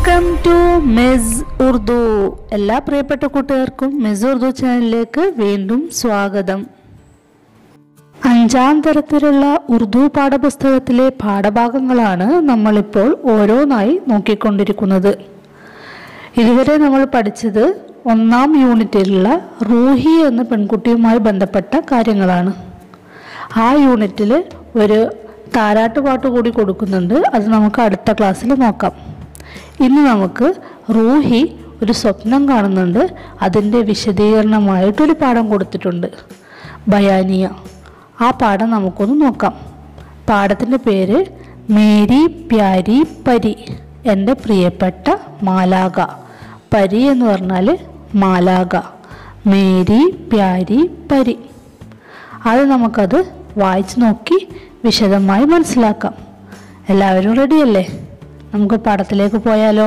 welcome to miss Urdu എല്ലാ പ്രിയപ്പെട്ട കൂട്ടുകാർക്കും മിസ് ഉർദു ചാനലിലേക്ക് വീണ്ടും സ്വാഗതം അഞ്ചാം തരത്തിലുള്ള ഉറുദു പാഠപുസ്തകത്തിലെ പാഠഭാഗങ്ങളാണ് നമ്മളിപ്പോൾ ഓരോന്നായി നോക്കിക്കൊണ്ടിരിക്കുന്നത് ഇതുവരെ നമ്മൾ പഠിച്ചത് ഒന്നാം യൂണിറ്റിലുള്ള റൂഹി എന്ന പെൺകുട്ടിയുമായി ബന്ധപ്പെട്ട കാര്യങ്ങളാണ് ആ യൂണിറ്റിൽ ഒരു താരാട്ടുപാട്ട് കൂടി കൊടുക്കുന്നുണ്ട് അത് നമുക്ക് അടുത്ത ക്ലാസ്സിൽ നോക്കാം ഇന്ന് നമുക്ക് റൂഹി ഒരു സ്വപ്നം കാണുന്നുണ്ട് അതിൻ്റെ വിശദീകരണമായിട്ടൊരു പാഠം കൊടുത്തിട്ടുണ്ട് ബയാനിയ ആ പാഠം നമുക്കൊന്ന് നോക്കാം പാഠത്തിൻ്റെ പേര് മേരി പ്യാരി പരി എൻ്റെ പ്രിയപ്പെട്ട മാലാക പരി എന്ന് പറഞ്ഞാൽ മാലാക മേരി പ്യാരി പരി അത് നമുക്കത് വായിച്ചു നോക്കി വിശദമായി മനസ്സിലാക്കാം എല്ലാവരും റെഡിയല്ലേ നമുക്ക് പാഠത്തിലേക്ക് പോയാലോ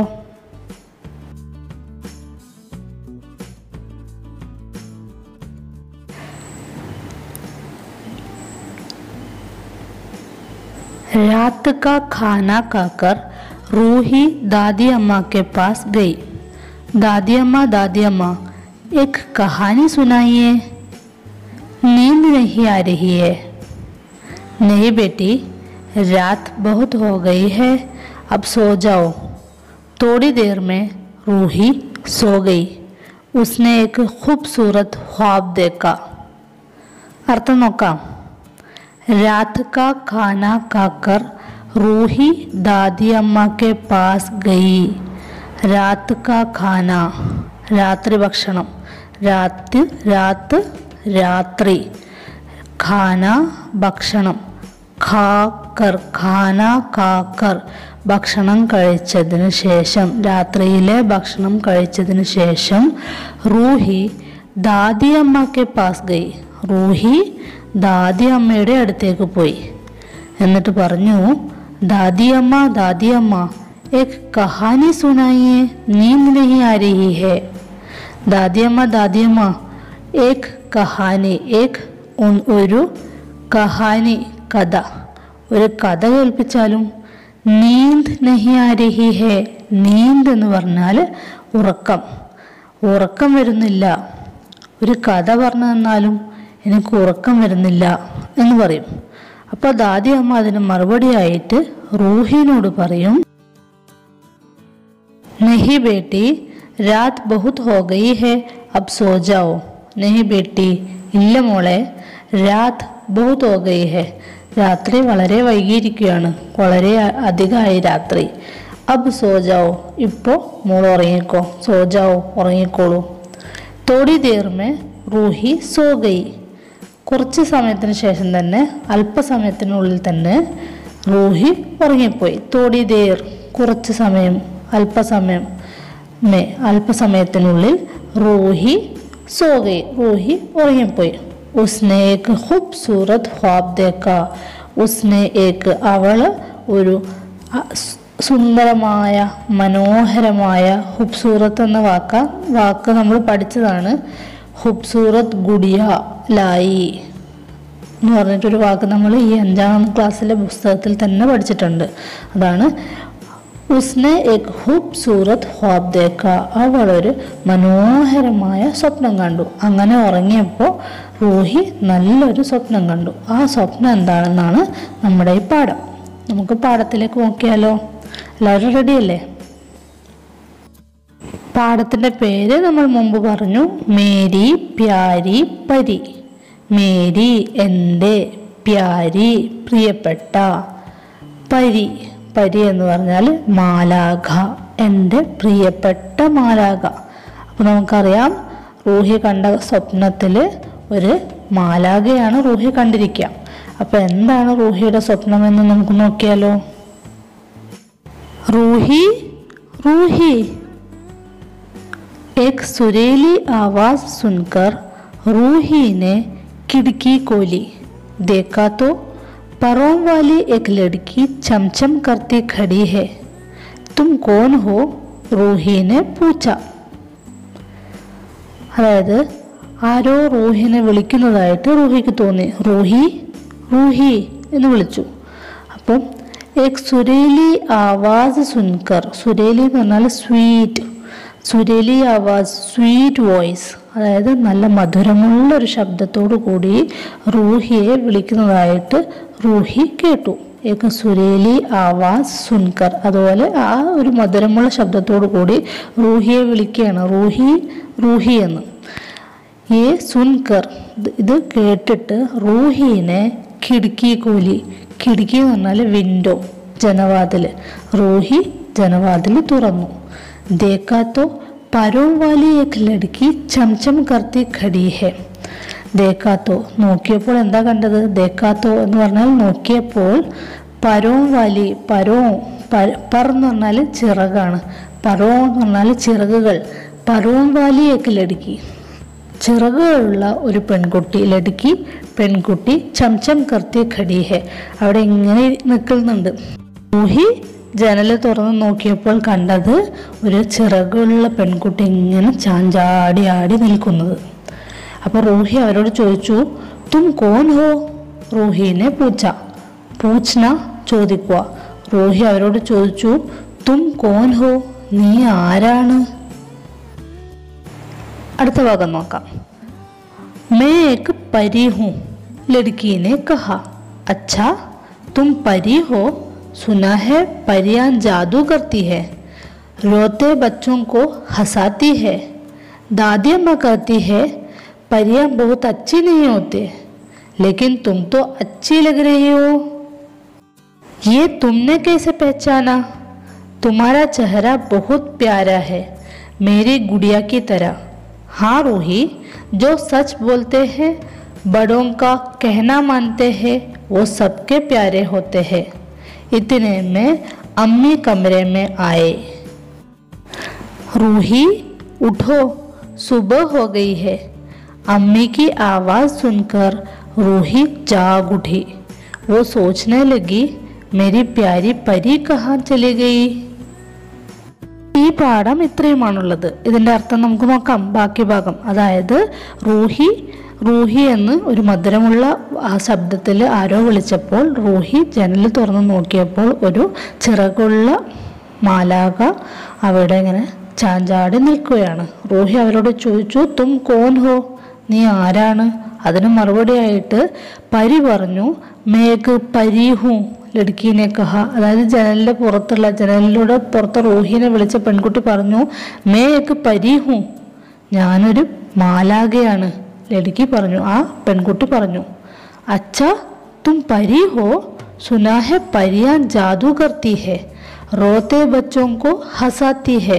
रात का खाना खाकर रूही दादी अम्मा के पास गई दादी अम्मा दादी अम्मा एक कहानी सुनाइए नींद नहीं आ रही है नहीं बेटी रात बहुत हो गई है अब सो जाओ थोड़ी देर में रूही सो गई उसने एक खूबसूरत ख्वाब देखा അർത്ഥം നോക്കാം रात का खाना खाकर रूही दादी अम्मा के पास गई रात का खाना രാത്രി ഭക്ഷണം രാത്രി രാത്ത് രാത്രി ഖാന ഭക്ഷണം ഖാക്കർ ഖാന കാക്കർ ഭക്ഷണം കഴിച്ചതിന് ശേഷം രാത്രിയിലെ ഭക്ഷണം കഴിച്ചതിന് ശേഷം റൂഹി ദാദി അമ്മക്ക് പാസ് ഗയി റൂഹി ദാദി അമ്മയുടെ അടുത്തേക്ക് പോയി എന്നിട്ട് പറഞ്ഞു ദാദി അമ്മ ദാദി അമ്മ एक कहानी सुनाइए नींद नहीं आ रही है ദാദി അമ്മ ദാദി അമ്മ ഏക് കഹാനി ഏക് ഉൻ- ഒരു കഹാനി കഥ ഒരു കഥ കേൾപ്പിച്ചാലും നീന്ത് നഹി ആ രഹി ഹേ നീന്ത് എന്ന് പറഞ്ഞാൽ ഉറക്കം ഉറക്കം വരുന്നില്ല ഒരു കഥ പറഞ്ഞു തന്നാലും എനിക്ക് ഉറക്കം വരുന്നില്ല എന്ന് പറയും അപ്പോൾ ദാദി അമ്മ അതിന് മറുപടിയായിട്ട് റൂഹിനോട് പറയും नहीं बेटी रात बहुत हो गई है अब सो जाओ नहीं बेटी ഇല്ല മോളെ രാത് ബഹുത് ഹോ ഗയി ഹെ രാത്രി വളരെ വൈകിയിരിക്കുകയാണ് വളരെ അ- അധികമായി രാത്രി അബ് സോജാവോ ഇപ്പോൾ മോൾ ഉറങ്ങിക്കോ സോജാവോ ഉറങ്ങിക്കോളൂ തോടി ദേർമേ റൂഹി സോ ഗയി കുറച്ച് സമയത്തിന് ശേഷം തന്നെ അല്പസമയത്തിനുള്ളിൽ തന്നെ റൂഹി ഉറങ്ങിപ്പോയി തോടി ദേർ കുറച്ച് സമയം അല്പസമയം മേ അല്പസമയത്തിനുള്ളിൽ റൂഹി സോ ഗയി റൂഹി ഉറങ്ങിപ്പോയി ഉസ്നെ ഏക്ക് ഖൂബ്സൂറത്ത് ഖ്വാബ് ദേക്ക ഉസ്നെ ഏക്ക് അവള് ഒരു അ- സു- സുന്ദരമായ മനോഹരമായ ഹുബ്സൂറത്ത് എന്ന വാക്ക വാക്ക് നമ്മൾ പഠിച്ചതാണ് ഹുബ്സൂറത്ത് ഗുഡിയ ലായി എന്ന് പറഞ്ഞിട്ടൊരു വാക്ക് നമ്മൾ ഈ അഞ്ചാം ക്ലാസ്സിലെ പുസ്തകത്തിൽ തന്നെ പഠിച്ചിട്ടുണ്ട് അതാണ് ഉസ്നെ എക് ഹൂബ്സൂറത്ത് ഖ്വാബ് ദേക്ക അവളൊരു മനോഹരമായ സ്വപ്നം കണ്ടു അങ്ങനെ ഉറങ്ങിയപ്പോൾ റൂഹി നല്ലൊരു സ്വപ്നം കണ്ടു ആ സ്വപ്നം എന്താണെന്നാണ് നമ്മുടെ ഈ പാഠം നമുക്ക് പാഠത്തിലേക്ക് നോക്കിയാലോ എല്ലാവരും റെഡിയല്ലേ പാഠത്തിന്റെ പേര് നമ്മൾ മുമ്പ് പറഞ്ഞു മേരി പ്യാരി പരി മേരി എൻ്റെ പ്യാരി പ്രിയപ്പെട്ട പരി പരി എന്ന് പറഞ്ഞാൽ മാലാഖ എൻ്റെ പ്രിയപ്പെട്ട മാലാഖ അപ്പോൾ നമുക്കറിയാം റൂഹി കണ്ട സ്വപ്നത്തിൽ ഒരു മാലാഖയാണ് റൂഹി കണ്ടിരിക്കുക അപ്പോൾ എന്താണ് റൂഹിയുടെ സ്വപ്നമെന്ന് നമുക്ക് നോക്കിയാലോ റൂഹി റൂഹി एक सुरीली आवाज सुनकर रूही ने खिड़की खोली देखा तो परों वाली एक लड़की चमचम करती खड़ी है तुम कौन हो റൂഹി ने पूछा അതായത് ആരോ റൂഹിനെ വിളിക്കുന്നതായിട്ട് റൂഹിക്ക് തോന്നി റൂഹി റൂഹി എന്ന് വിളിച്ചു അപ്പം एक सुरीली आवाज़ सुनकर സുരേലി എന്ന് പറഞ്ഞാൽ സ്വീറ്റ് സുരേലി ആവാസ് സ്വീറ്റ് വോയിസ് അതായത് നല്ല മധുരമുള്ള ഒരു ശബ്ദത്തോടു കൂടി റൂഹിയെ വിളിക്കുന്നതായിട്ട് റൂഹി കേട്ടു ഏക സുരേലി ആവാസ് സുൻകർ അതുപോലെ ആ ഒരു മധുരമുള്ള ശബ്ദത്തോടു കൂടി റൂഹിയെ വിളിക്കുകയാണ് റൂഹി റൂഹി എന്ന് ഏ സുൻകർ ഇത് കേട്ടിട്ട് റൂഹീനെ കിടുക്കി കൂലി കിടുക്കി എന്ന് പറഞ്ഞാൽ വിൻഡോ ജനവാതിൽ റൂഹി ജനവാതിൽ തുറന്നു ദേക്കാത്തോ പരോം വാലി ഏക് ലടുക്കി ചംചം കർത്തി ഖടി ഹെ ദേക്കാത്തോ നോക്കിയപ്പോൾ എന്താ കണ്ടത് ദേക്കാത്തോ എന്ന് പറഞ്ഞാൽ നോക്കിയപ്പോൾ പരോം വാലി പരോ പർ എന്ന് പറഞ്ഞാൽ ചിറകാണ് പരോ എന്ന് പറഞ്ഞാൽ ചിറകുകൾ പരോം വാലി ഏക് ലടുക്കി ചിറകുകളുള്ള ഒരു പെൺകുട്ടി ലടുക്കി പെൺകുട്ടി ചംചം കർത്തി ഖടി ഹെ അവിടെ ഇങ്ങനെ നിൽക്കുന്നുണ്ട് റൂഹി ജനൽ തുറന്ന് നോക്കിയപ്പോൾ കണ്ടത് ഒരു ചിറകുള്ള പെൺകുട്ടി ഇങ്ങനെ ചാഞ്ചാടി ആടി നിൽക്കുന്നത് അപ്പോൾ റൂഹി അവരോട് ചോദിച്ചു തും കോൻ ഹോ റൂഹിനെ പൂച്ച പൂച്ചന ചോദിക്കുക റൂഹി അവരോട് ചോദിച്ചു തും കോൻ ഹോ നീ ആരാണ് അടുത്ത ഭാഗം നോക്കാം मैं एक परी हूँ लड़की ने कहा अच्छा तुम परी हो सुना है परियां जादू करती है रोते बच्चों को हंसाती है दादी अम्मा कहती है परियां बहुत अच्छी नहीं होती लेकिन तुम तो अच्छी लग रही हो ये तुमने कैसे पहचाना तुम्हारा चेहरा बहुत प्यारा है मेरी गुड़िया की तरह हाँ रूही जो सच बोलते हैं बड़ों का कहना मानते हैं वो सबके प्यारे होते हैं इतने में अम्मी कमरे में आए रूही उठो सुबह हो गई है अम्मी की आवाज़ सुनकर रूही जाग उठी वो सोचने लगी मेरी प्यारी परी कहाँ चली गई ഈ പാഠം ഇത്രയുമാണുള്ളത് ഇതിൻ്റെ അർത്ഥം നമുക്ക് നോക്കാം ബാക്കി ഭാഗം അതായത് റൂഹി റൂഹി എന്ന് ഒരു മധുരമുള്ള ആ ശബ്ദത്തിൽ ആരോ വിളിച്ചപ്പോൾ റൂഹി ജനൽ തുറന്ന് നോക്കിയപ്പോൾ ഒരു ചിറകുള്ള മാലാക അവിടെ ഇങ്ങനെ ചാഞ്ചാടി നിൽക്കുകയാണ് റൂഹി അവരോട് ചോദിച്ചു തും കോൻ ഹോ നീ ആരാണ് അതിന് മറുപടിയായിട്ട് പരി പറഞ്ഞു മേഘ് പരീഹു ലടുക്കീനെ കഹ അതായത് ജനലിന്റെ പുറത്തുള്ള ജനലിലൂടെ പുറത്ത് റൂഹിനെ വിളിച്ച പെൺകുട്ടി പറഞ്ഞു മേക്ക് പരീഹു ഞാനൊരു മാലാകയാണ് ലടുക്കി പറഞ്ഞു ആ പെൺകുട്ടി പറഞ്ഞു അച്ഛ തും പരി ഹോ സുനാ ഹെ പരിയാൻ ജാദു കർത്തി ഹെ റോത്തെ ബച്ചോं को ഹസാത്തി ഹെ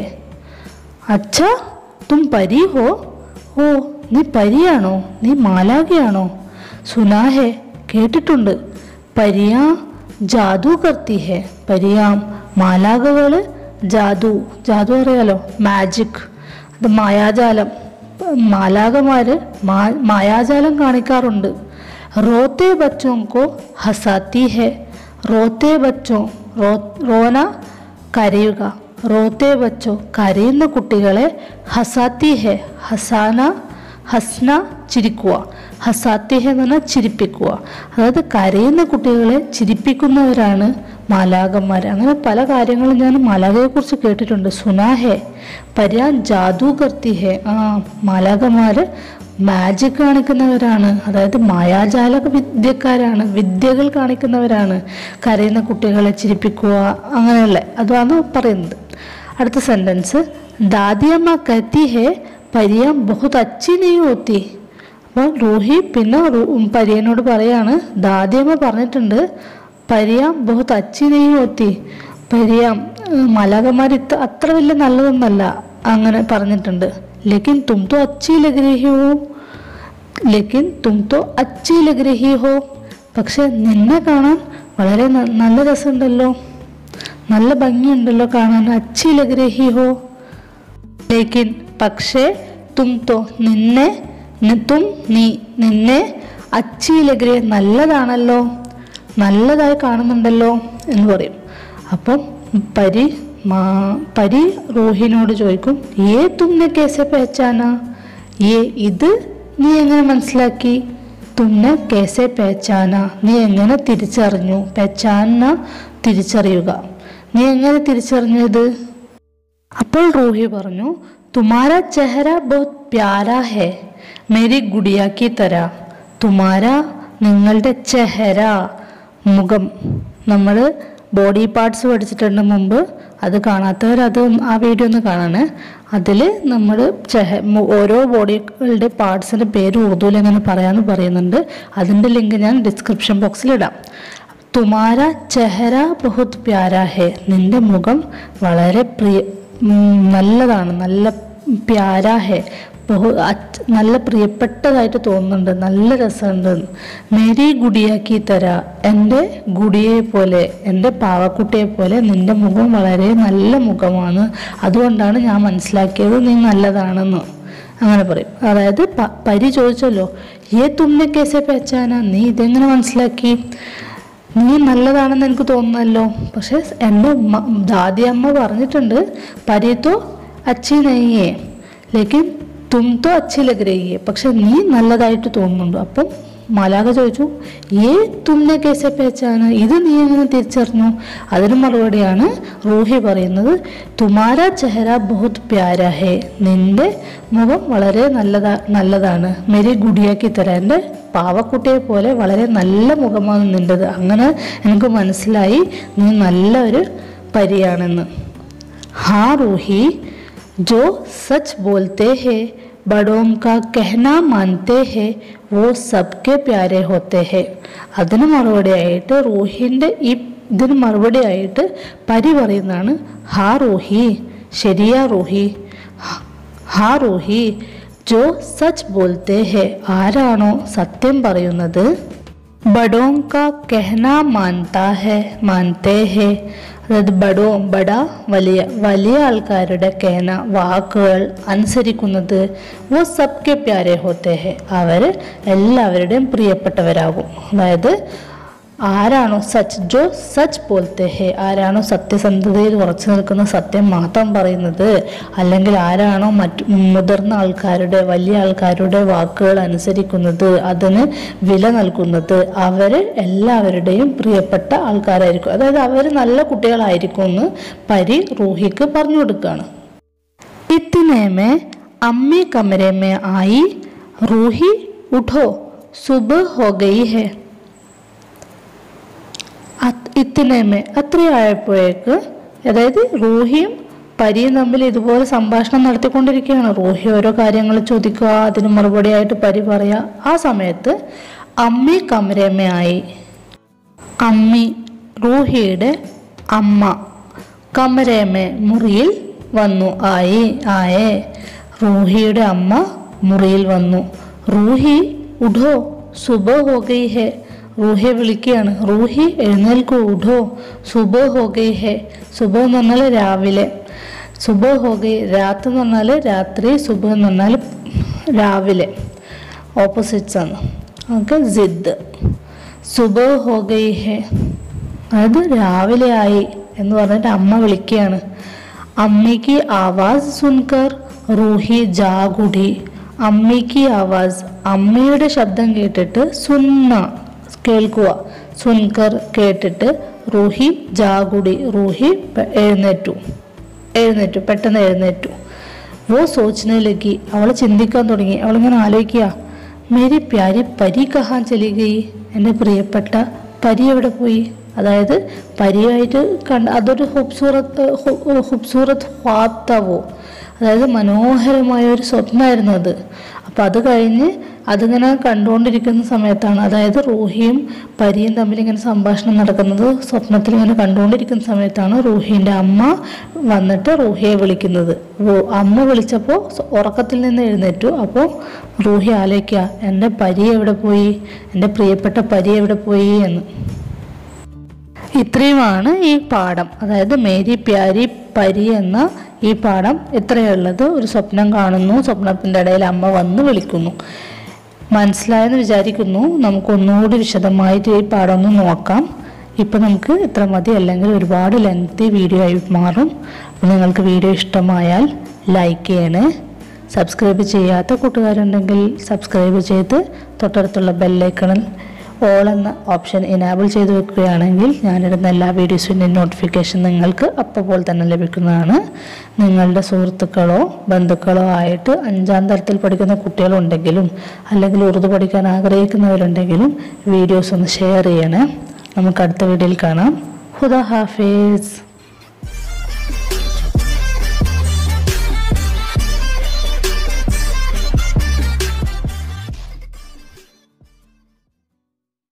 അച്ഛ തും പരി ഹോ ഓ നീ പരിയാണോ നീ മാലാകയാണോ സുനാ ഹെ കേട്ടിട്ടുണ്ട് പരിയാ ജാദു കർത്തി ഹെ പരിയാം മാലാകകൾ ജാദു ജാദു അറിയാലോ മാജിക് അത് മായാജാലം മാലാകമാര് മാ മായാജാലം കാണിക്കാറുണ്ട് റോത്തെ ബച്ചോं को ഹസാത്തി ഹെ റോത്തെ ബച്ചോ റോ റോന കരയുക റോത്തെ ബച്ചോ കരയുന്ന കുട്ടികളെ ഹസാത്തി ഹെ ഹസാന ഹസ്ന ചിരിക്കുക ഹസാത്തി ഹെ എന്ന് പറഞ്ഞാൽ ചിരിപ്പിക്കുക അതായത് കരയുന്ന കുട്ടികളെ ചിരിപ്പിക്കുന്നവരാണ് മാലാകന്മാർ അങ്ങനെ പല കാര്യങ്ങളും ഞാൻ മാലാകയെക്കുറിച്ച് കേട്ടിട്ടുണ്ട് സുനാഹെ പര്യാ ജാദു കർത്തി ഹെ ആ മാലാകന്മാർ മാജിക് കാണിക്കുന്നവരാണ് അതായത് മായാജാല വിദ്യക്കാരാണ് വിദ്യകൾ കാണിക്കുന്നവരാണ് കരയുന്ന കുട്ടികളെ ചിരിപ്പിക്കുക അങ്ങനെയുള്ള അതാണ് പറയുന്നത് അടുത്ത സെൻറ്റൻസ് ദാദിയമ്മ കത്തി ഹെ പരിയ ബഹുത് അച്ചി നെയ് ഹോത്തി അപ്പോൾ റൂഹി പിന്നെ റൂ- പരിയനോട് പറയാണ് ദാദിയമ്മ പറഞ്ഞിട്ടുണ്ട് പരിയ ബഹുത് അച്ചി നെയ് ഹോത്തി പരിയ മലകന്മാർ ഇത്ര അത്ര വലിയ നല്ലതൊന്നല്ല അങ്ങനെ പറഞ്ഞിട്ടുണ്ട് ലേക്കിൻ തും തോ അച്ചി ലഗ് രഹി ഹോ ലേക്കിൻ തും തോ അച്ചി ലഗ് രഹി ഹോ പക്ഷെ നിന്നെ കാണാൻ വളരെ ന- നല്ല രസമുണ്ടല്ലോ നല്ല ഭംഗിയുണ്ടല്ലോ കാണാൻ അച്ചി ലഗ് രഹി ഹോ ലേക്കിൻ പക്ഷേ തും തോ നിന്നെ നി- തും നീ നിന്നെ അച്ചി ലഗ്രെ നല്ലതാണല്ലോ നല്ലതായി കാണുന്നുണ്ടല്ലോ എന്ന് പറയും അപ്പം പരി മാ പരി റൂഹിനോട് ചോദിക്കും ഏ തുമ്നെ കേസെ പേച്ചാന ഏ ഇത് നീ എങ്ങനെ മനസ്സിലാക്കി തുമ്നെ കേസെ പേച്ചാന നീ എങ്ങനെ തിരിച്ചറിഞ്ഞു പെച്ചാന തിരിച്ചറിയുക നീ എങ്ങനെ തിരിച്ചറിഞ്ഞത് അപ്പോൾ റൂഹി പറഞ്ഞു തുമാര ചെഹര ബഹുത് പ്യാരാ ഹേ മേരി ഗുഡിയ കി തര തുമാര നിങ്ങളുടെ ചെഹര മുഖം നമ്മൾ ബോഡി പാർട്സ് പഠിച്ചിട്ടുണ്ട് മുമ്പ് അത് കാണാത്തവർ അത് ആ വീഡിയോ ഒന്ന് കാണണേ അതിൽ നമ്മൾ ചെഹ മു- ഓരോ ബോഡികളുടെ പാർട്സിൻ്റെ പേര് ഉറുദുവിൽ എങ്ങനെ പറയാമെന്ന് പറയുന്നുണ്ട് അതിൻ്റെ ലിങ്ക് ഞാൻ ഡിസ്ക്രിപ്ഷൻ ബോക്സിൽ ഇടാം തുമാര ചെഹര ബഹുത് പ്യാര ഹേ നിന്റെ മുഖം വളരെ പ്രിയ ഉം, നല്ലതാണ് നല്ല പ്യാര ഹേ ബഹു അച്ച് നല്ല പ്രിയപ്പെട്ടതായിട്ട് തോന്നുന്നുണ്ട് നല്ല രസമുണ്ട് മേരി ഗുഡിയാക്കി തര എൻ്റെ ഗുഡിയെ പോലെ എൻ്റെ പാവക്കുട്ടിയെ പോലെ നിന്റെ മുഖം വളരെ നല്ല മുഖമാണ് അതുകൊണ്ടാണ് ഞാൻ മനസ്സിലാക്കിയത് നീ നല്ലതാണെന്ന് അങ്ങനെ പറയും അതായത് പ- പരി ചോദിച്ചല്ലോ ഏ തുമ്നെ കേസെ പെച്ചാന നീ ഇതെങ്ങനെ മനസ്സിലാക്കി നീ നല്ലതാണെന്ന് എനിക്ക് തോന്നുന്നല്ലോ പക്ഷെ എൻ്റെ ഉമ്മ ദാദി അമ്മ പറഞ്ഞിട്ടുണ്ട് പരീത്തോ അച്ചി നെയ്യേ ലേക്കിൻ തും തോ അച്ചി ലഗ് രഹിയേ പക്ഷെ നീ നല്ലതായിട്ട് തോന്നുന്നുണ്ട് അപ്പം മലാക ചോദിച്ചു ഏ തുമ്നെ കേസെ പേച്ചാണ് ഇത് നീ എങ്ങനെ തിരിച്ചറിഞ്ഞു അതിന് മറുപടിയാണ് റൂഹി പറയുന്നത് തുമാര ചെഹര ബഹുത് പ്യാര ഹേ നിന്റെ മുഖം വളരെ നല്ലതാ നല്ലതാണ് മെരി ഗുഡിയാക്കി തരാം എൻ്റെ പാവക്കുട്ടിയെ പോലെ വളരെ നല്ല മുഖമാണ് നിൻ്റെത് അങ്ങനെ എനിക്ക് മനസ്സിലായി നീ നല്ല ഒരു പരിയാണെന്ന് हाँ रूही जो सच बोलते हैं बड़ों का कहना मानते हैं वो सबके प्यारे होते हैं അതിന് മറുപടിയായിട്ട് റൂഹിൻ്റെ ഈ ഇതിന് മറുപടിയായിട്ട് പരി പറയുന്നതാണ് ഹാ റൂഹി ശരിയാ റൂഹി ഹാ റൂഹി ജോ സച്ച് ബോൾത്തെ ഹെ ആരാണോ സത്യം പറയുന്നത് ബഡോं का कहना मानता है मानते हैं അതായത് ബഡോ ബഡ വലിയ വലിയ ആൾക്കാരുടെ കേന വാക്കുകൾ അനുസരിക്കുന്നത് വോ സബ്കെ പ്യാരെ ഹോത്തെ ഹെ അവർ എല്ലാവരുടെയും പ്രിയപ്പെട്ടവരാകും അതായത് ആരാണോ സച്ച് ജോ സച്ച് പോലത്തെ ഹേ ആരാണോ സത്യസന്ധതയിൽ ഉറച്ചു നിൽക്കുന്ന സത്യം മാത്രം പറയുന്നത് അല്ലെങ്കിൽ ആരാണോ മറ്റു മുതിർന്ന ആൾക്കാരുടെ വലിയ ആൾക്കാരുടെ വാക്കുകൾ അനുസരിക്കുന്നത് അതിന് വില നൽകുന്നത് അവർ എല്ലാവരുടെയും പ്രിയപ്പെട്ട ആൾക്കാരായിരിക്കും അതായത് അവർ നല്ല കുട്ടികളായിരിക്കും എന്ന് പരി റൂഹിക്ക് പറഞ്ഞു കൊടുക്കുകയാണ് इतने में अम्मी कमरे में आई रूही उठो सुबह हो गई है അത് ഇത്തിനേമേ അത്രയായപ്പോഴേക്ക് അതായത് റൂഹിയും പരിയും തമ്മിൽ ഇതുപോലെ സംഭാഷണം നടത്തിക്കൊണ്ടിരിക്കുകയാണ് റൂഹി ഓരോ കാര്യങ്ങൾ ചോദിക്കുക അതിന് മറുപടിയായിട്ട് പരി പറയുക ആ സമയത്ത് അമ്മി കമരമ്മയായി അമ്മി റൂഹിയുടെ അമ്മ കമരേമേ മുറിയിൽ വന്നു ആയി ആയേ റൂഹിയുടെ അമ്മ മുറിയിൽ വന്നു റൂഹി ഉഠോ സുബ ഹോ ഗയി ഹെ റൂഹിയെ വിളിക്കുകയാണ് റൂഹി എഴുന്നേൽക്കൂ ഉഠോ സുബ ഹോ ഗയി ഹെ സുബ എന്ന് പറഞ്ഞാൽ രാവിലെ സുബ ഹോ ഗയി രാത്ത് എന്ന് പറഞ്ഞാൽ രാത്രി സുബ എന്ന് പറഞ്ഞാൽ രാവിലെ ഓപ്പോസിറ്റ്സ് ആണ് ഓക്കെ ജിദ് സുബ ഹോ ഗയി ഹെ അതായത് രാവിലെ ആയി എന്ന് പറഞ്ഞിട്ട് അമ്മ വിളിക്കുകയാണ് അമ്മയ്ക്ക് ആവാസ് സുൻകർ റൂഹി ജാഗുടി അമ്മയ്ക്ക് ആവാസ് അമ്മയുടെ ശബ്ദം കേട്ടിട്ട് സുന്ന കേൾക്കുക സുൻകർ കേട്ടിട്ട് റൂഹി ജാഗുടി റൂഹി പെ- എഴുന്നേറ്റു എഴുന്നേറ്റു പെട്ടെന്ന് എഴുന്നേറ്റു വോ സോച്ചനെ ലഗി അവൾ ചിന്തിക്കാൻ തുടങ്ങി അവളിങ്ങനെ ആലോചിക്കുക മേരി പ്യാരി പരി കഹാൻ ചലി ഗയി എൻ്റെ പ്രിയപ്പെട്ട പരി എവിടെ പോയി അതായത് പരിയായിട്ട് കണ്ട അതൊരു ഹുബ്സൂറത്ത് ഹു- ഹുബ്സൂറത്ത് ഖ്വാബ്താവോ അതായത് മനോഹരമായ ഒരു സ്വപ്നമായിരുന്നു അത് അപ്പം അത് കഴിഞ്ഞ് അതിങ്ങനെ കണ്ടുകൊണ്ടിരിക്കുന്ന സമയത്താണ് അതായത് റൂഹിയും പരിയും തമ്മിൽ ഇങ്ങനെ സംഭാഷണം നടക്കുന്നത് സ്വപ്നത്തിൽ ഇങ്ങനെ കണ്ടുകൊണ്ടിരിക്കുന്ന സമയത്താണ് റൂഹിൻ്റെ അമ്മ വന്നിട്ട് റൂഹിയെ വിളിക്കുന്നത് റൂ- അമ്മ വിളിച്ചപ്പോൾ സ്വ- ഉറക്കത്തിൽ നിന്ന് എഴുന്നേറ്റു അപ്പോൾ റൂഹി ആലോചിക്കുക എൻ്റെ പരി എവിടെ പോയി എൻ്റെ പ്രിയപ്പെട്ട പരി എവിടെ പോയി എന്ന് ഇത്രയുമാണ് ഈ പാഠം അതായത് മേരി പ്യാരി പരി എന്ന ഈ പാഠം ഇത്രയുള്ളത് ഒരു സ്വപ്നം കാണുന്നു സ്വപ്നത്തിൻ്റെ ഇടയിൽ അമ്മ വന്ന് വിളിക്കുന്നു മനസ്സിലായെന്ന് വിചാരിക്കുന്നു നമുക്ക് ഒന്നുകൂടി വിശദമായിട്ട് ഈ പാഠം ഒന്ന് നോക്കാം ഇപ്പം നമുക്ക് ഇത്ര മതി അല്ലെങ്കിൽ ഒരുപാട് ലെങ്തി വീഡിയോ ആയി മാറും അപ്പോൾ നിങ്ങൾക്ക് വീഡിയോ ഇഷ്ടമായാൽ ലൈക്ക് ചെയ്യണേ സബ്സ്ക്രൈബ് ചെയ്യാത്ത കൂട്ടുകാരുണ്ടെങ്കിൽ സബ്സ്ക്രൈബ് ചെയ്ത് തൊട്ടടുത്തുള്ള ബെല്ലൈക്കണിൽ ഓൾ എന്ന ഓപ്ഷൻ ഇനാബിൾ ചെയ്ത് വെക്കുകയാണെങ്കിൽ ഞാനിടുന്ന എല്ലാ വീഡിയോസിൻ്റെ നോട്ടിഫിക്കേഷൻ നിങ്ങൾക്ക് അപ്പോൾ തന്നെ ലഭിക്കുന്നതാണ് നിങ്ങളുടെ സുഹൃത്തുക്കളോ ബന്ധുക്കളോ ആയിട്ട് അഞ്ചാം തരത്തിൽ പഠിക്കുന്ന കുട്ടികളുണ്ടെങ്കിലും അല്ലെങ്കിൽ ഉറുദു പഠിക്കാൻ ആഗ്രഹിക്കുന്നവരുണ്ടെങ്കിലും വീഡിയോസ് ഒന്ന് ഷെയർ ചെയ്യണേ നമുക്ക് അടുത്ത വീഡിയോയിൽ കാണാം ഹുദ ഹാഫിസ്